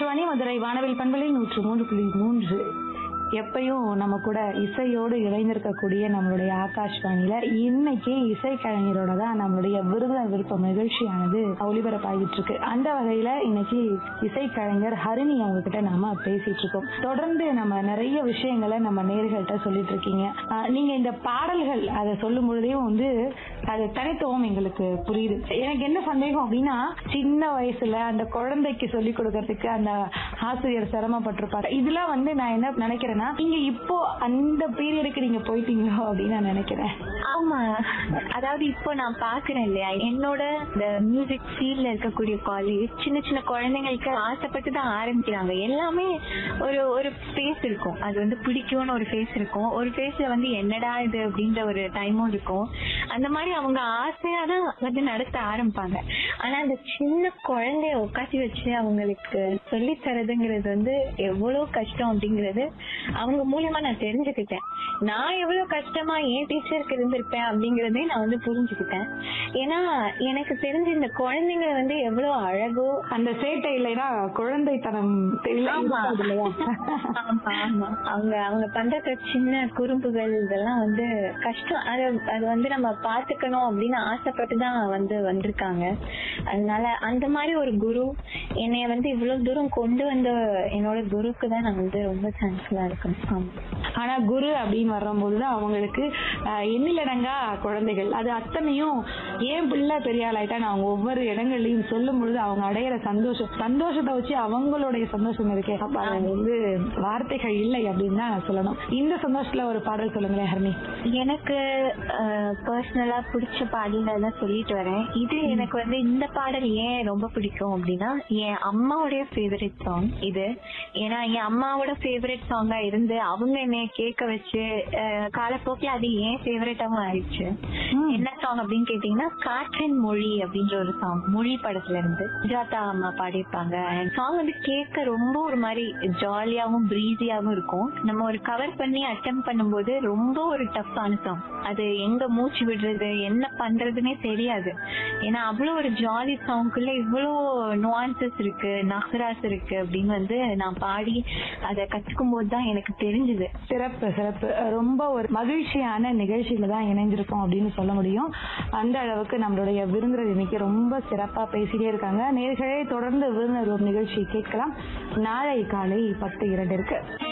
ஆகாஷ்வாணி மதுரை வானவில் பண்பலை நூற்று மூன்று புள்ளி மூன்று எப்பயும் நம்ம கூட இசையோடு இணைந்திருக்கக்கூடிய நம்மளுடைய ஆகாஷ்வாணியில இன்னைக்கு இசை கலைஞரோட தான் நம்மளுடைய விருதுகள் விருப்பம் நிகழ்ச்சியானது ஒளிபரப்பாகிட்டு இருக்கு அந்த வகையில இன்னைக்கு இசை கலைஞர் ஹரிணி அவங்க கிட்ட நாம பேசிட்டு இருக்கோம் தொடர்ந்து நம்ம நிறைய விஷயங்களை நம்ம நேர்கள்ட்ட சொல்லிட்டு இருக்கீங்க ஆஹ் நீங்க இந்த பாடல்கள் அதை சொல்லும் பொழுதே வந்து அது தனித்துவம் எங்களுக்கு புரியுது எனக்கு என்ன சந்தேகம் அப்படின்னா சின்ன வயசுல அந்த குழந்தைக்கு சொல்லி கொடுக்கறதுக்கு அந்த ஆசிரியர் சிரமப்பட்டிருப்பாரு இதெல்லாம் வந்து நான் என்ன நினைக்கிறேன்னா நீங்க இப்போ அந்த பீரியடுக்கு நீங்க போயிட்டீங்களோ அப்படின்னு நான் நினைக்கிறேன் ஆமா அதாவது இப்போ நான் பாக்குறேன் இல்லையா என்னோட இந்த மியூசிக் ஃபீல்ட்ல இருக்கக்கூடிய காலேஜ் சின்ன சின்ன குழந்தைங்களுக்கு ஆசைப்பட்டு தான் ஆரம்பிக்கிறாங்க எல்லாமே ஒரு ஒரு ஃபேஸ் இருக்கும் அது வந்து பிடிக்கும்னு ஒரு ஃபேஸ் இருக்கும் ஒரு ஃபேஸ்ல வந்து என்னடா இது அப்படின்ற ஒரு டைமும் இருக்கும் அந்த மாதிரி அவங்க ஆசையா தான் வந்து நடத்த ஆரம்பிப்பாங்க ஆனா அந்த சின்ன குழந்தைய உட்காத்தி வச்சு அவங்களுக்கு சொல்லி தரதுங்கிறது வந்து எவ்வளவு கஷ்டம் அப்படிங்கிறது அவங்க மூலியமா நான் தெரிஞ்சுக்கிட்டேன் நான் எவ்வளவு கஷ்டமா என் டீச்சருக்கு இருந்திருப்பேன் அப்படிங்கறதே நான் வந்து புரிஞ்சுக்கிட்டேன் ஏன்னா எனக்கு தெரிஞ்ச இந்த குழந்தைங்க வந்து எவ்வளவு அழகோ அந்த சேட்டை இல்லைன்னா குழந்தைத்தனம் தெரியல ஆமா. இருக்காது இல்லையா? ஆமா ஆமா அவங்க அவங்க பண்ற சின்ன குறும்புகள் இதெல்லாம் வந்து கஷ்டம் அது அது வந்து நம்ம பாத்துக்கணும் அப்படின்னு ஆசைப்பட்டு தான் வந்து வந்திருக்காங்க அதனால அந்த மாதிரி ஒரு குரு என்னைய வந்து இவ்வளவு தூரம் கொண்டு வந்த என்னோட குருக்கு தான் நான் வந்து ரொம்ப தேங்க்ஃபுல்லா இருக்கேன் ஆமா ஆனா குரு அப்படின்னு வரும்போதுதான் அவங்களுக்கு ஆஹ், எண்ணிலடங்கா குழந்தைகள் அது அத்தனையும் ஏன் பிள்ளை பெரிய ஆளாயிட்டான்னு அவங்க ஒவ்வொரு இடங்கள்லயும் சொல்லும் பொழுது அவங்க அடையிற சந்தோஷம் சந்தோஷத்தை வச்சு அவங்களுடைய சந்தோஷம் இருக்கே அப்ப அது வந்து வார்த்தைகள் இல்லை அப்படின்னு தான் சொல்லணும் இந்த சந்தோஷத்துல ஒரு பாடல் சொல்லுங்களேன் ஹர்னி எனக்கு பர்சனலா பிடிச்ச பாடல்கள் தான் சொல்லிட்டு வரேன் இது எனக்கு வந்து இந்த பாடல் ஏன் ரொம்ப பிடிக்கும் அப்படின்னா என் அம்மாவுடைய ஃபேவரட் சாங் இது ஏன்னா என் அம்மாவோட ஃபேவரட் சாங்கா இருந்து அவங்க என்னைய கேட்க வச்சு அஹ், காலப்போக்கில் அது ஏன் ஃபேவரட்டாவும் ஆயிடுச்சு ம். என்ன சாங் அப்படின்னு கேட்டீங்கன்னா காற்றின் மொழி அப்படின்ற ஒரு சாங் மொழி படத்துல இருந்து சுஜாதா அம்மா பாடியிருப்பாங்க சாங் வந்து கேட்க ரொம்ப ஒரு மாதிரி ஜாலியாவும் பிரீஸியாவும் இருக்கும் நம்ம ஒரு கவர் பண்ணி அட்டம் பண்ணும்போது ரொம்ப ஒரு டஃப்பான சாங் அது எங்க மூச்சு விடுறது என்ன பண்றதுன்னே தெரியாது ஏன்னா அவ்வளவு ஒரு ஜாலி சாங்க்குள்ள இவ்வளோ நுவான்சஸ் இருக்கு நகராஸ் இருக்கு அப்படின்னு வந்து நான் பாடி அதை கத்துக்கும் போது தான் எனக்கு தெரிஞ்சது சிறப்பு சிறப்பு ரொம்ப ஒரு மகிழ்ச்சியான நிகழ்ச்சியில தான் இணைஞ்சிருக்கோம் அப்படின்னு சொல்ல முடியும் அந்த அளவுக்கு நம்மளுடைய விருந்தினர் இன்னைக்கு ரொம்ப சிறப்பா பேசிட்டே இருக்காங்க நேர்களே தொடர்ந்து விருந்தினர் நிகழ்ச்சி கேட்கலாம் நாளை காலை பத்து இரண்டு இருக்கு